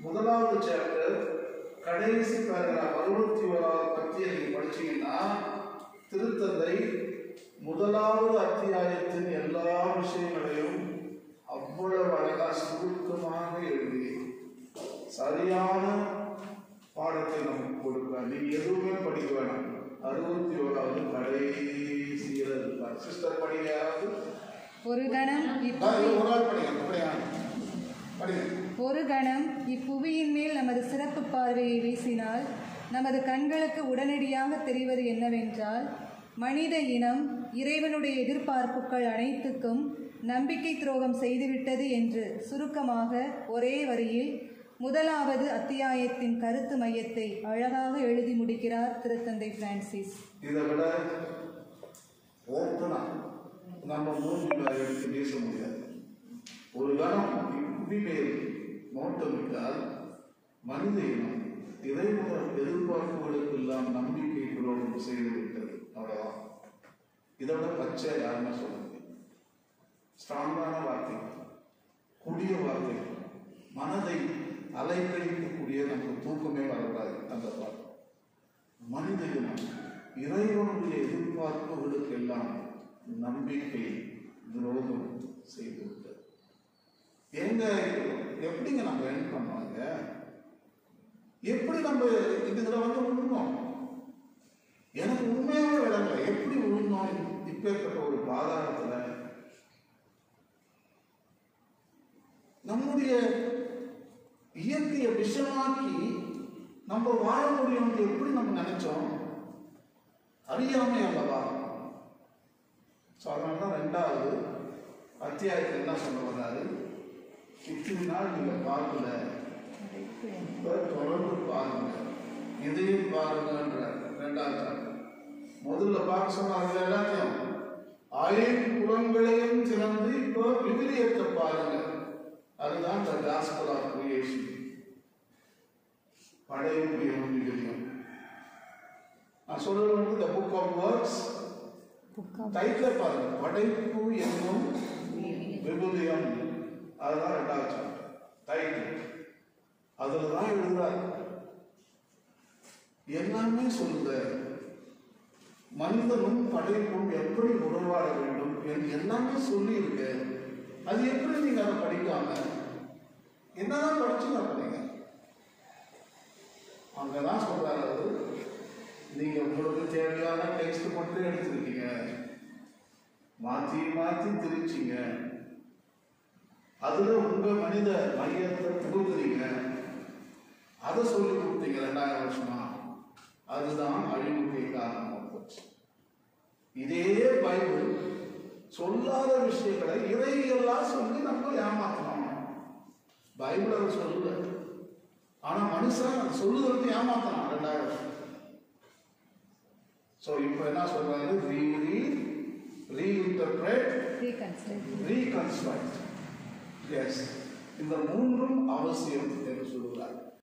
முதலாவது சாப்டர் கடைசி பேராகிராஃப் அறுபத்தி ஓராவது பத்தியை நீங்க படிச்சீங்கன்னா திருத்தந்தை முதலாவது அத்தியாயத்தின் எல்லா விஷயங்களையும் அவ்வளவு அழகா சுருக்கமாக எழுதி சரியான பாடத்தை நமக்கு கொடுப்பார் நீங்க எதுவுமே படிக்க வேணாம் அறுபத்தி ஓராவது கடைசியில் இருப்பார் சிஸ்டர் படிங்க யாராவது ஒரு கணம் நான் இப்புவி இது ஒரு ஆள் படிங்க படிங்க படிங்க ஒரு கணம் இப்புவியின் மேல் நமது சிறப்பு பார்வையை வீசினால் நமது கண்களுக்கு உடனடியாக தெரிவது என்னவென்றால் மனித இனம் இறைவனுடைய எதிர்பார்ப்புகள் அனைத்துக்கும் நம்பிக்கை துரோகம் செய்துவிட்டது என்று சுருக்கமாக ஒரே வரியில் முதலாவது அத்தியாயத்தின் கருத்து மையத்தை அழகாக எழுதி முடிக்கிறார் திருத்தந்தை பிரான்சிஸ் இதை விட ஓப்பனா நம்ம மூஞ்சில எடுத்து பேச முடியாது ஒரு கணம் புவிமேல் நோட்டமிட்டால் மனித இனம் இறைவன எதிர்பார்ப்புகளுக்கு எல்லாம் நம்பிக்கை துரோகம் செய்து விட்டது அவ்வளவுதான் இதை விட பச்சை யாருமே சொல்ல முடியாது ஸ்ட்ராங்கான வார்த்தை கொடிய வார்த்தை மனதை அலைக்கழிக்கக்கூடிய நமக்கு தூக்கமே வரக்கூடாது அந்த வார்த்தை மனித இனம் இறைவனுடைய எதிர்பார்ப்புகளுக்கு எல்லாம் நம்பிக்கை துரோகம் செய்து விட்டது எங்க எப்படிங்க நம்ம என் பண்ணுவாங்க எப்படி நம்ம இதுல வந்து விழுந்தோம் எனக்கு உண்மையாவே விளங்கல எப்படி விழுந்தோம் இப்பேற்பட்ட ஒரு பாதாளத்துல நம்முடைய இயற்கையை விஷமாக்கி நம்ம வாழ முடியும் எப்படி நம்ம நினைச்சோம் அறியாமை அல்லவா ஸோ அதனால தான் ரெண்டாவது அத்தியாயத்தில் என்ன சொல்ல வர்றாரு இத்தனை நாள் நீங்க பார்க்கல இப்ப தொடர்ந்து பாருங்க இதையும் பாருங்கன்ற ரெண்டாவது chapter. முதல்ல பார்க்க சொன்னாங்க எல்லாத்தையும் ஐம்புறங்களையும் திறந்து இப்போ விவிலியத்தை பாருங்க அதுதான் த காஸ்பல் ஆஃப் கிரியேஷன் படைப்பு எனும் விவிலியம் நான் சொல்றது வந்து the book of words title பாருங்க படைப்பு என்னும் விவிலியம் அதுதான் ரெண்டாவது chapter. டைட்டில் அதில் தான் எழுதுறார் எல்லாமே சொல்லுது மனிதனும் படைப்பும் எப்படி உருவாட வேண்டும் என்று எல்லாமே சொல்லி இருக்கு அது எப்படி நீங்க அதை படிக்காம என்னதான் படிச்சுங்க பண்ணீங்க அங்கதான் சொல்றாரு அவரு நீங்க உங்களுக்கு தேவையான டெக்ஸ்ட் மட்டும் எடுத்திருக்கீங்க மாத்தி மாத்தி திரிச்சீங்க அதுல உங்க மனித மையத்தை புகுத்துறீங்க அதை சொல்லி கொடுத்தீங்க ரெண்டாயிரம் வருஷமா அதுதான் அழிவுக்கு காரணமாக போச்சு இதே பைபிள் சொல்லாத விஷயங்களை இறையெல்லாம் சொல்லி நம்ம ஏமாத்தணும் பைபிள் அவர் சொல்லல ஆனா மனுஷன் அது சொல்லுறது ஏமாத்தலாம் ரெண்டாயிரம் வருஷம் ஸோ இப்போ என்ன சொல்றாரு reread reinterpret reconstruct reconstruct yes இந்த மூன்றும் அவசியம் என்று சொல்கிறார்